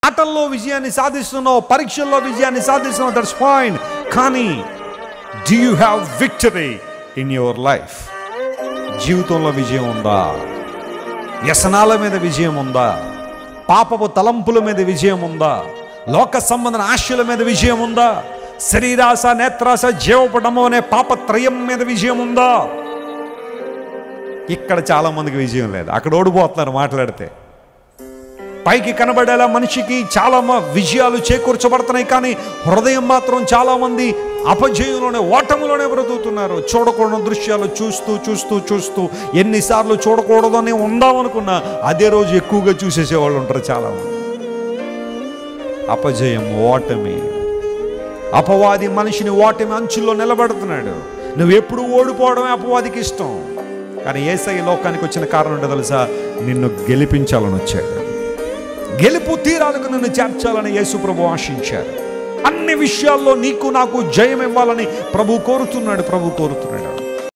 ఆటల్లో విజయాన్ని సాధిస్తున్నావు పరీక్షల్లో విజయాన్ని సాధిస్తున్నావు దట్స్ ఫైన్ కానీ do you have victory in your life జీవితంలో విజయం ఉందా వ్యసనాల మీద విజయం ఉందా పాపపు తలంపుల మీద విజయం ఉందా లోక సంబంధన ఆశల మీద విజయం ఉందా శరీరాశ నేత్రాశ జీవపడము అనే పాపత్రయం మీద విజయం ఉందా ఇక్కడ చాలా మందికి విజయం లేదు అక్కడ ఓడిపోతున్నారు మాట్లాడితే పైకి కనబడేలా మనిషికి చాలా మ- విజయాలు చేకూర్చబడుతున్నాయి కానీ హృదయం మాత్రం చాలా మంది అపజయంలోనే ఓటములోనే బ్రతుకుతున్నారు చూడకూడని దృశ్యాలు చూస్తూ చూస్తూ చూస్తూ ఎన్నిసార్లు చూడకూడదని ఉందామనుకున్నా అదే రోజు ఎక్కువగా చూసేసేవాళ్ళు ఉంటారు చాలా మంది అపజయం ఓటమి అపవాది మనిషిని ఓటమి అంచుల్లో నిలబడుతున్నాడు నువ్వు ఎప్పుడు ఓడిపోవడమే అపవాదికి ఇష్టం కానీ ఏసై లోకానికి వచ్చిన కారణం ఏంటో తెలుసా నిన్ను గెలిపించాలని వచ్చాడు గెలుపు తీరాలకు నిన్ను చేర్చాలని యేసు ప్రభు ఆశించారు అన్ని విషయాల్లో నీకు నాకు జయం ఇవ్వాలని ప్రభు కోరుతున్నాడు ప్రభు కోరుతున్నాడు